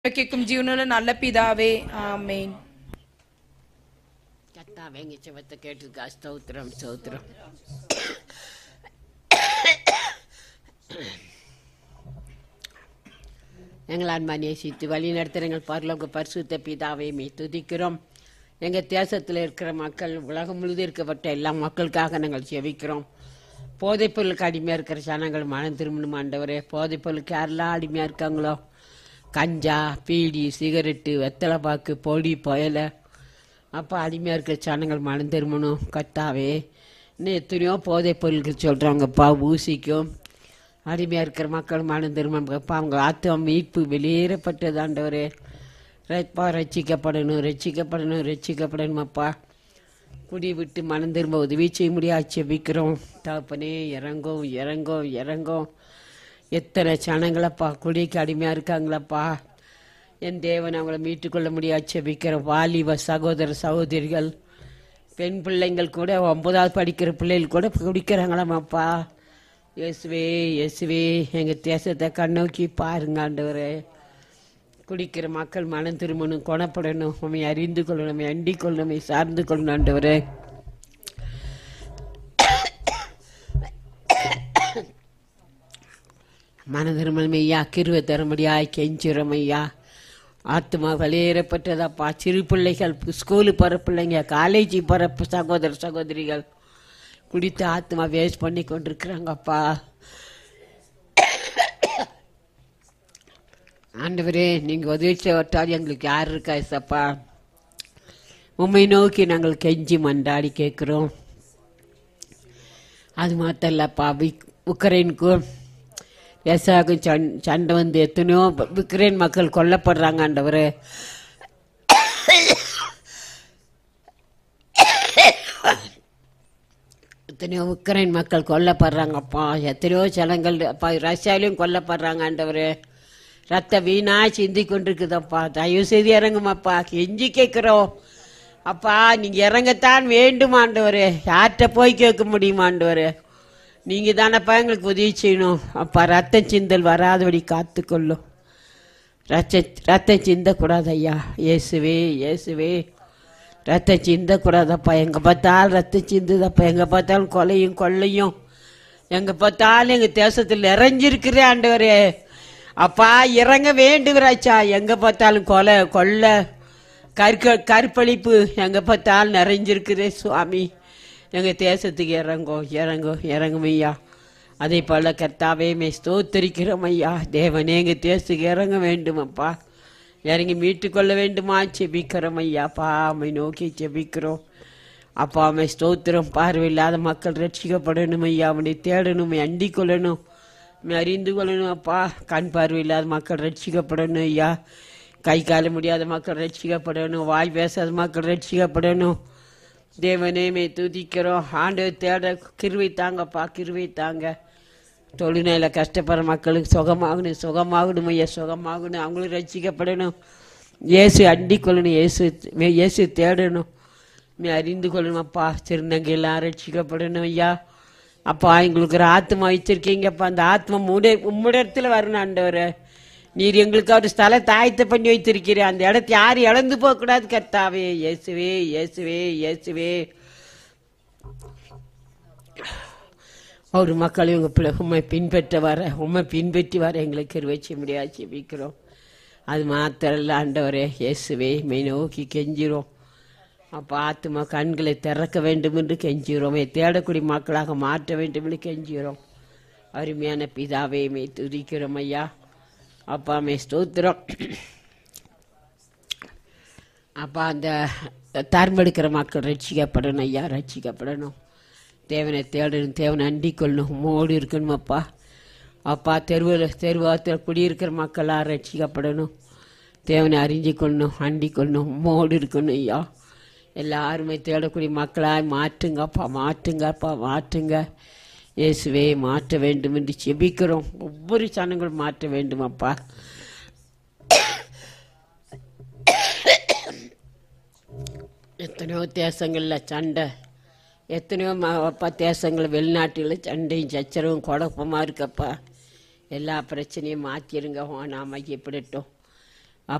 கேட்கும் ஜீவனுள்ள நல்ல பிதாவே ஆமென் கத்தாவே எங்க செவத்தை கேட்டுருக்கா ஸ்தோத்திரம் ஸ்தோத்திரம் எங்கள் அன்பா நேசித்து வழி நடத்துகிற எங்கள் பரலோக பரிசுத்த பிதாவை மீ துதிக்கிறோம் எங்கள் தேசத்தில் இருக்கிற மக்கள் உலகம் முழுதும் இருக்கப்பட்ட எல்லா மக்களுக்காக நாங்கள் ஜெபிக்கிறோம் போதைப்பொருளுக்கு அடிமையாக இருக்கிற ஜனங்கள் மனம் திரும்பணும் ஆண்டவரே போதைப்பொருளுக்கு யாரெல்லாம் அடிமையாக இருக்காங்களோ கஞ்சா பீடி சிகரெட்டு வெத்தலை பாக்கு பொடி புயலை அப்போ அடிமையாக இருக்கிற ஜனங்கள் மனம் திரும்பணும் கத்தாவே இன்னும் எத்தனையோ போதைப் பொருளுக்கு சொல்கிறாங்கப்பா ஊசிக்கும் அடிமையாக இருக்கிற மக்கள் மனம் திரும்பப்பா அவங்க ஆத்மா மீட்பு வெளியேறப்பட்டது ஆண்டவரே ரப்பா ரட்சிக்கப்படணும் ரட்சிக்கப்படணும் ரட்சிக்கப்படணுமப்பா குடி விட்டு மனம் திரும்ப உதவி செய்ய முடியாது செபிக்கிறோம் தகப்பனே இறங்கும் இறங்கும் இறங்கும் எத்தனை சனங்களப்பா குடிக்கு அடிமையாக இருக்காங்களப்பா என் தேவன் அவங்கள மீட்டுக்கொள்ள முடியாது செபிக்கிற வாலிப சகோதர சகோதரிகள் பெண் பிள்ளைங்கள் கூட ஒன்பதாவது படிக்கிற பிள்ளைகள் கூட குடிக்கிறாங்களாமாப்பா இயேசுவே இயேசுவே எங்கள் தேசத்தை கண்ணோக்கி பாருங்க ஆண்டவரே குடிக்கிற மக்கள் மனம் திரும்பணும் குணப்படணும் உண்மை அறிந்து கொள்ளணும் உண்மை அண்டிக் கொள்ளணும் உண்மை சார்ந்து கொள்ளணும் ஆண்டவரே மனதிருமல் ஐயா கிருவை தரும்படியாய் கெஞ்சுறோம் ஐயா ஆத்மா வெளியேறப்பட்டதாப்பா சிறு பிள்ளைகள் ஸ்கூலு போகிற பிள்ளைங்க காலேஜ் போகிற சகோதர சகோதரிகள் குடித்து ஆத்மா வேஸ்ட் பண்ணி கொண்டிருக்கிறாங்கப்பா ஆண்டவரே நீங்கள் உதவி செய்வட்டால் எங்களுக்கு யார் இருக்கா சப்பா உண்மை நோக்கி நாங்கள் கெஞ்சி மண்டாடி கேட்குறோம் அது மாத்திரம் இல்லப்பா விக்- உக்ரைனுக்கும் ரஷ்யாவுக்கும் சண் சண்டை வந்து எத்தனையோ ப- உக்ரைன் மக்கள் கொல்லப்படுறாங்க ஆண்டவரே எத்தனையோ உக்ரைன் மக்கள் கொல்லப்படுறாங்கப்பா எத்தனையோ ஜனங்கள் அப்பா ரஷ்யாலையும் கொல்லப்படுறாங்க ஆண்டவரே ரத்த வீணா சிந்தி கொண்டிருக்குதப்பா தயவு செய்து இறங்குமாப்பா கெஞ்சி கேட்குறோம் அப்பா நீங்க இறங்கத்தான் வேண்டும் ஆண்டவரே யார்கிட்ட போய் கேட்க முடியுமா ஆண்டவரே நீங்க தானப்பா எங்களுக்கு உதவி செய்யணும் அப்பா ரத்த சிந்தல் வராதபடி காத்துக்கொள்ளும் ரத்த ரத்தம் சிந்தக்கூடாது ஐயா இயேசுவே இயேசுவே ரத்தம் சிந்தக்கூடாதப்பா எங்கே பார்த்தாலும் ரத்தம் சிந்துதப்பா எங்கே பார்த்தாலும் கொலையும் கொள்ளையும் எங்கே பார்த்தாலும் எங்கள் தேசத்தில் நிறைஞ்சிருக்கிறே ஆண்டவரே அப்பா இறங்க வேண்டுகிறாச்சா எங்கே பார்த்தாலும் கொலை கொள்ளை கற்க கற்பழிப்பு எங்கே பார்த்தாலும் நிறைஞ்சிருக்குதே சுவாமி எங்கள் தேசத்துக்கு இறங்கும் இறங்கும் இறங்கும் ஐயா அதே போல கர்த்தாவே மே ஸ்தோத்தரிக்கிறோம் ஐயா தேவனே எங்கள் தேசத்துக்கு இறங்க வேண்டும் அப்பா இறங்கி மீட்டுக்கொள்ள வேண்டுமா செபிக்கிறோம் ஐயா அப்பா அம்மை நோக்கி செபிக்கிறோம் அப்பா அம்மை ஸ்தோத்திரம் பார்வையில்லாத மக்கள் ரட்சிக்கப்படணும் ஐயா அவனை தேடணும் அண்டிக் கொள்ளணும் உம்மை அறிந்து கொள்ளணும் அப்பா கண் பார்வையில்லாத மக்கள் ரட்சிக்கப்படணும் ஐயா கை கால முடியாத மக்கள் ரட்சிக்கப்படணும் வாய் பேசாத மக்கள் ரட்சிக்கப்படணும் தேவனே மே துதிக்கிறோம் ஆண்டு தேட கிருவை தாங்கப்பா கிருவை தாங்க தொழுநேல கஷ்டப்படுற மக்களுக்கு சுகமாகணும் சுகமாகணும் ஐயா சுகமாகணும் அவங்களும் ரட்சிக்கப்படணும் இயேசு அண்டிக் கொள்ளணும் இயேசு இயேசு தேடணும் நீ அறிந்து கொள்ளணும் அப்பா திருநங்கையெல்லாம் ரட்சிக்கப்படணும் ஐயா அப்பா எங்களுக்கு ஒரு ஆத்மா வச்சிருக்கீங்கப்பா அந்த ஆத்மா உடைய உம்மிடத்துல வரணும் ஆண்டவரே நீர் எங்களுக்கு ஒரு ஸ்தலம் தாயத்தை பண்ணி வைத்திருக்கிறீர் அந்த இடத்தை யாரும் இழந்து போகக்கூடாது கர்த்தாவே இயேசுவே இயேசுவே இயேசுவே ஒரு மக்கள் இவங்க பிள்ளை உண்மை பின்பற்ற வர உண்மை பின்பற்றி வர எங்களுக்கு இருவச்சு முடியாது செபிக்கிறோம் அது மாத்திரம் இல்லை ஆண்டவரே இயேசுவே மெய் நோக்கி கெஞ்சிரும் அப்போ ஆத்மா கண்களை திறக்க வேண்டும் என்று கெஞ்சுகிறோம் தேடக்கூடிய மக்களாக மாற்ற வேண்டும் என்று கெஞ்சுகிறோம் அருமையான பிதாவே மே துதிக்கிறோம் ஐயா அப்பா மே ஸ்தோத்திரம் அப்பா அந்த தர்மெடுக்கிற மக்கள் ரட்சிக்கப்படணும் ஐயா ரட்சிக்கப்படணும் தேவனை தேடணும் தேவனை அண்டிக் கொள்ளணும் மோடு இருக்கணும் அப்பா அப்பா தெருவில் தெருவாத்தில் குடியிருக்கிற மக்களாக ரட்சிக்கப்படணும் தேவனை அறிஞ்சு கொள்ளணும் அண்டிக் கொள்ளணும் மோடு இருக்கணும் ஐயா எல்லாருமே தேடக்கூடிய மக்களாய் மாற்றுங்கப்பா மாற்றுங்கப்பா மாற்றுங்க இயேசுவே மாற்ற வேண்டும் என்று செபிக்கிறோம் ஒவ்வொரு சனங்களும் மாற்ற வேண்டும் அப்பா எத்தனையோ தேசங்களில் சண்டை எத்தனையோ ம அப்பா தேசங்கள் வெளிநாட்டில் சண்டையும் சச்சரவும் குழப்பமாக இருக்கப்பா எல்லா பிரச்சனையும் மாற்றிருங்க நாம் எப்படிட்டும்